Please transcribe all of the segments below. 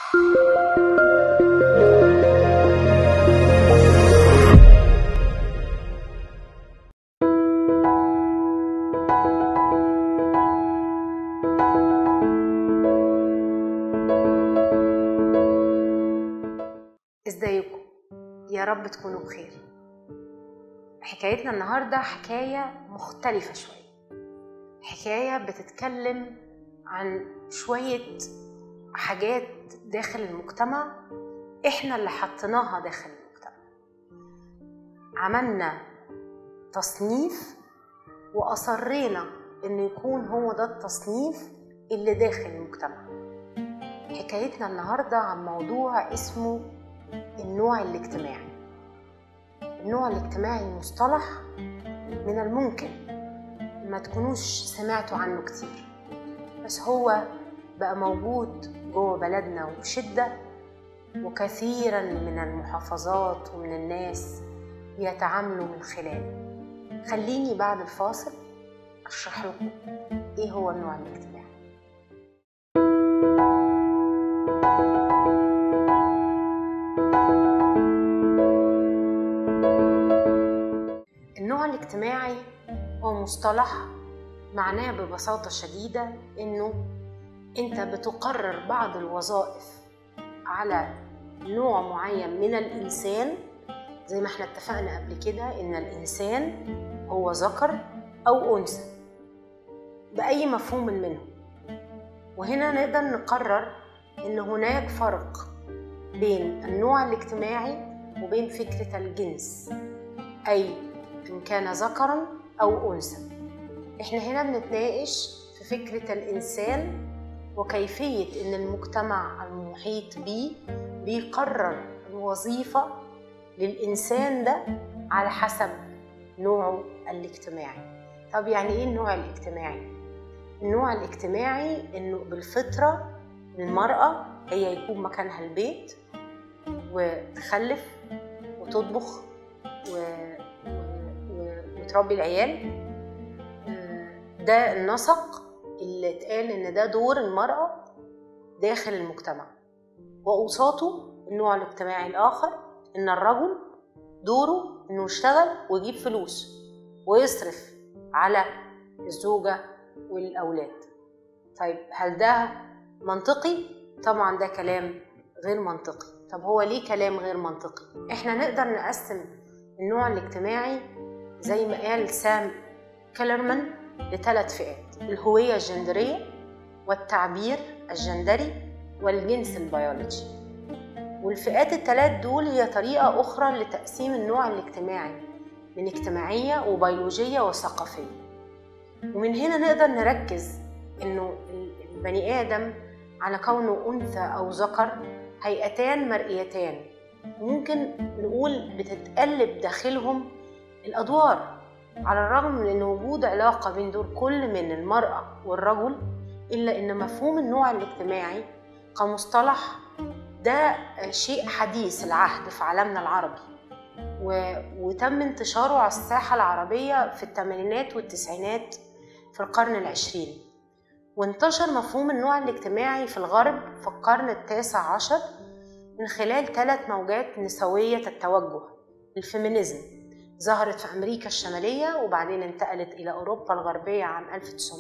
ازيكم يا رب تكونوا بخير حكايتنا النهاردة حكاية مختلفة شوية حكاية بتتكلم عن شوية حاجات داخل المجتمع احنا اللي حطيناها داخل المجتمع عملنا تصنيف وأصرينا إن يكون هو ده التصنيف اللي داخل المجتمع حكايتنا النهاردة عن موضوع اسمه النوع الاجتماعي النوع الاجتماعي مصطلح من الممكن ما تكونوش سمعتوا عنه كتير بس هو بقى موجود جوه بلدنا وبشدة وكثيرا من المحافظات ومن الناس بيتعاملوا من خلاله خليني بعد الفاصل أشرح لكم إيه هو النوع الاجتماعي النوع الاجتماعي هو مصطلح معناه ببساطة شديدة إنه أنت بتقرر بعض الوظائف على نوع معين من الإنسان زي ما احنا اتفقنا قبل كده إن الإنسان هو ذكر أو أنثى بأي مفهوم منه وهنا نقدر نقرر إن هناك فرق بين النوع الاجتماعي وبين فكرة الجنس أي إن كان ذكرا أو أنثى إحنا هنا بنتناقش في فكرة الإنسان وكيفية إن المجتمع المحيط بيه بيقرر الوظيفة للإنسان ده على حسب نوعه الاجتماعي طب يعني إيه النوع الاجتماعي؟ النوع الاجتماعي إنه بالفطرة المرأة هي يكون مكانها البيت وتخلف وتطبخ و... وتربي العيال ده النسق اللي اتقال ان ده دور المرأة داخل المجتمع وأوساطه النوع الاجتماعي الآخر إن الرجل دوره إنه يشتغل ويجيب فلوس ويصرف على الزوجة والأولاد طيب هل ده منطقي؟ طبعا ده كلام غير منطقي طب هو ليه كلام غير منطقي؟ احنا نقدر نقسم النوع الاجتماعي زي ما قال سام كيلرمان لثلاث فئات الهوية الجندرية والتعبير الجندري والجنس البيولوجي والفئات الثلاث دول هي طريقة أخرى لتقسيم النوع الاجتماعي من اجتماعية وبيولوجية وثقافية ومن هنا نقدر نركز إنه البني آدم على كونه أنثى أو ذكر هيئتان مرئيتان ممكن نقول بتتقلب داخلهم الأدوار على الرغم من أن وجود علاقة بين دور كل من المرأة والرجل إلا أن مفهوم النوع الاجتماعي كمصطلح ده شيء حديث العهد في عالمنا العربي و... وتم انتشاره على الساحة العربية في الثمانينات والتسعينات في القرن العشرين وانتشر مفهوم النوع الاجتماعي في الغرب في القرن التاسع عشر من خلال ثلاث موجات نسوية التوجه الفيمينيزم ظهرت في أمريكا الشمالية وبعدين انتقلت إلى أوروبا الغربية عام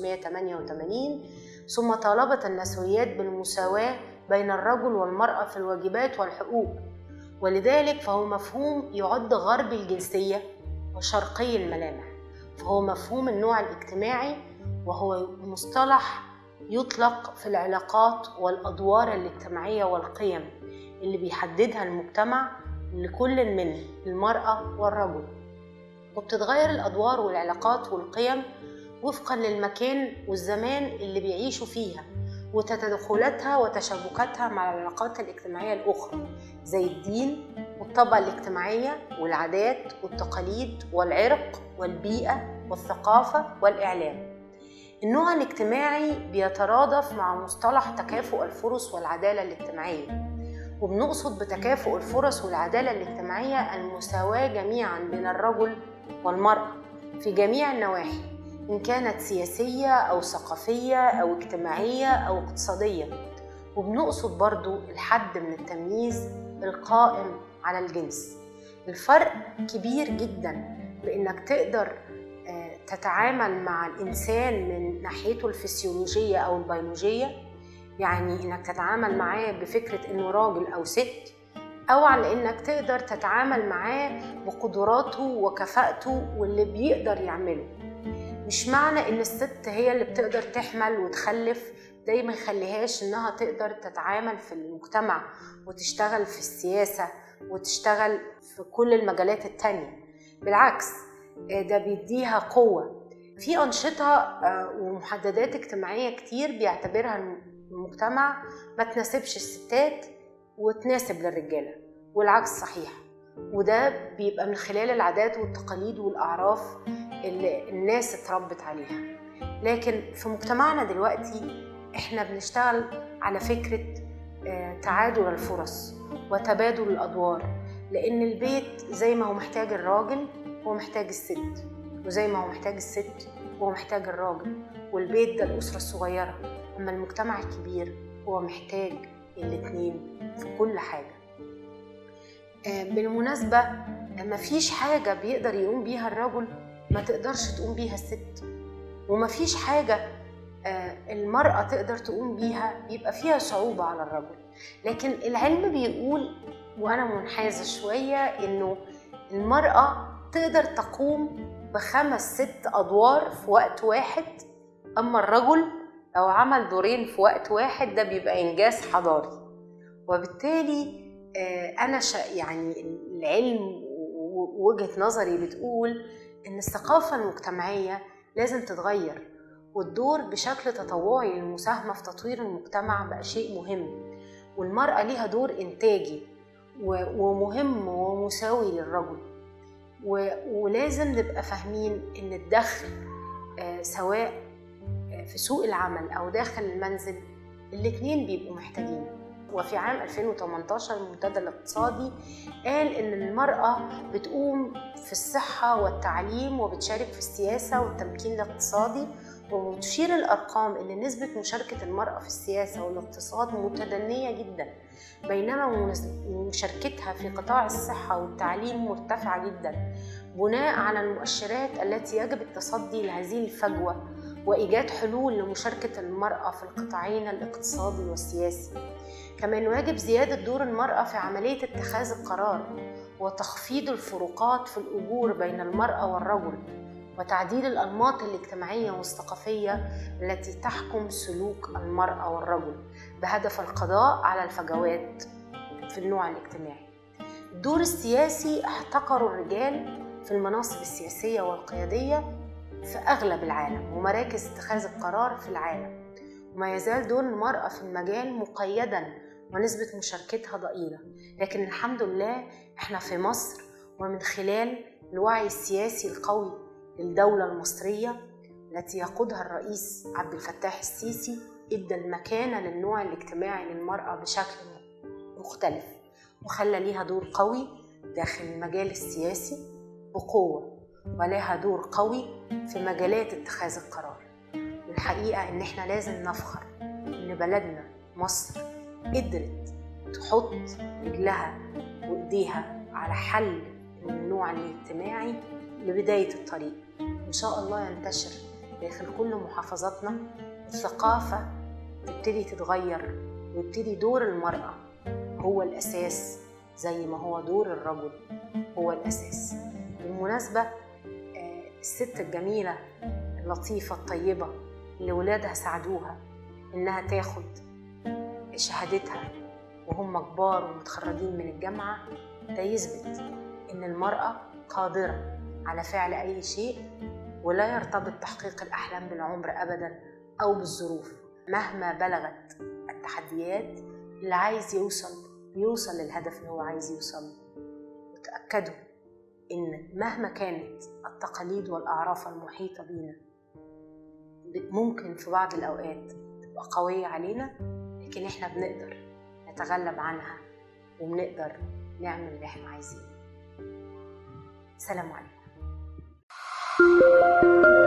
1988 ثم طالبت النسويات بالمساواة بين الرجل والمرأة في الواجبات والحقوق ولذلك فهو مفهوم يعد غربي الجنسية وشرقي الملامح فهو مفهوم النوع الاجتماعي وهو مصطلح يطلق في العلاقات والأدوار الاجتماعية والقيم اللي بيحددها المجتمع لكل من المرأة والرجل وبتتغير الأدوار والعلاقات والقيم وفقا للمكان والزمان اللي بيعيشوا فيها وتدخلاتها وتشابكاتها مع العلاقات الاجتماعية الأخرى زي الدين والطبقة الاجتماعية والعادات والتقاليد والعرق والبيئة والثقافة والإعلام النوع الاجتماعي بيترادف مع مصطلح تكافؤ الفرص والعدالة الاجتماعية وبنقصد بتكافؤ الفرص والعدالة الاجتماعية المساواة جميعا بين الرجل والمرأة في جميع النواحي إن كانت سياسية أو ثقافية أو اجتماعية أو اقتصادية وبنقصد برضو الحد من التمييز القائم على الجنس الفرق كبير جدا بانك تقدر آه، تتعامل مع الانسان من ناحيته الفسيولوجيه او البيولوجيه يعني انك تتعامل معاه بفكره انه راجل او ست او على انك تقدر تتعامل معاه بقدراته وكفاءته واللي بيقدر يعمله مش معنى ان الست هي اللي بتقدر تحمل وتخلف ده ما يخليهاش انها تقدر تتعامل في المجتمع وتشتغل في السياسة وتشتغل في كل المجالات التانية بالعكس آه، ده بيديها قوة في أنشطة آه، ومحددات اجتماعية كتير بيعتبرها المجتمع ما تناسبش الستات وتناسب للرجالة والعكس صحيح وده بيبقى من خلال العادات والتقاليد والأعراف اللي الناس اتربت عليها لكن في مجتمعنا دلوقتي احنا بنشتغل على فكرة آه، تعادل الفرص وتبادل الأدوار لأن البيت زي ما هو محتاج الراجل هو محتاج الست وزي ما هو محتاج الست هو محتاج الراجل والبيت ده الأسرة الصغيرة أما المجتمع الكبير هو محتاج الاتنين في كل حاجة آه، بالمناسبة مفيش حاجة بيقدر يقوم بيها الرجل ما تقدرش تقوم بيها الست ومفيش حاجة آه، المرأة تقدر تقوم بيها بيبقى فيها صعوبة على الرجل لكن العلم بيقول وأنا منحازة شوية إنه المرأة تقدر تقوم بخمس ست أدوار في وقت واحد أما الرجل لو عمل دورين في وقت واحد ده بيبقى إنجاز حضاري وبالتالي آه، أنا يعني العلم ووجهة نظري بتقول إن الثقافة المجتمعية لازم تتغير والدور بشكل تطوعي للمساهمة في تطوير المجتمع بقى شيء مهم والمرأة ليها دور إنتاجي ومهم ومساوي للرجل ولازم نبقى فاهمين إن الدخل آه، سواء آه، في سوق العمل أو داخل المنزل الاتنين بيبقوا محتاجين وفي عام 2018 المنتدى الاقتصادي قال إن المرأة بتقوم في الصحة والتعليم وبتشارك في السياسة والتمكين الاقتصادي وتشير الأرقام أن نسبة مشاركة المرأة في السياسة والاقتصاد متدنية جدا بينما مشاركتها في قطاع الصحة والتعليم مرتفعة جدا بناء على المؤشرات التي يجب التصدي لهذه الفجوة وإيجاد حلول لمشاركة المرأة في القطاعين الاقتصادي والسياسي كمان يجب زيادة دور المرأة في عملية اتخاذ القرار وتخفيض الفروقات في الأجور بين المرأة والرجل وتعديل الأنماط الاجتماعية والثقافية التي تحكم سلوك المرأة والرجل بهدف القضاء على الفجوات في النوع الاجتماعي الدور السياسي احتقروا الرجال في المناصب السياسية والقيادية في أغلب العالم ومراكز اتخاذ القرار في العالم وما يزال دور المرأة في المجال مقيدا ونسبة مشاركتها ضئيلة لكن الحمد لله احنا في مصر ومن خلال الوعي السياسي القوي للدولة المصرية التي يقودها الرئيس عبد الفتاح السيسي ادى المكانة للنوع الاجتماعي للمرأة بشكل مختلف وخلى ليها دور قوي داخل المجال السياسي بقوة ولها دور قوي في مجالات اتخاذ القرار والحقيقة إن إحنا لازم نفخر إن بلدنا مصر قدرت تحط رجلها وإيديها على حل النوع الاجتماعي لبداية الطريق إن شاء الله ينتشر داخل كل محافظاتنا الثقافة تبتدي تتغير ويبتدي دور المرأة هو الأساس زي ما هو دور الرجل هو الأساس بالمناسبة آه، الست الجميلة اللطيفة الطيبة اللي ولادها ساعدوها إنها تاخد شهادتها وهم كبار ومتخرجين من الجامعة ده يثبت إن المرأة قادرة على فعل أي شيء ولا يرتبط تحقيق الأحلام بالعمر أبدا أو بالظروف مهما بلغت التحديات اللي عايز يوصل بيوصل للهدف اللي هو عايز يوصل وتأكدوا إن مهما كانت التقاليد والأعراف المحيطة بينا ممكن في بعض الأوقات تبقى قوية علينا لكن إحنا بنقدر نتغلب عنها وبنقدر نعمل اللي إحنا عايزينه سلام عليكم Thank you.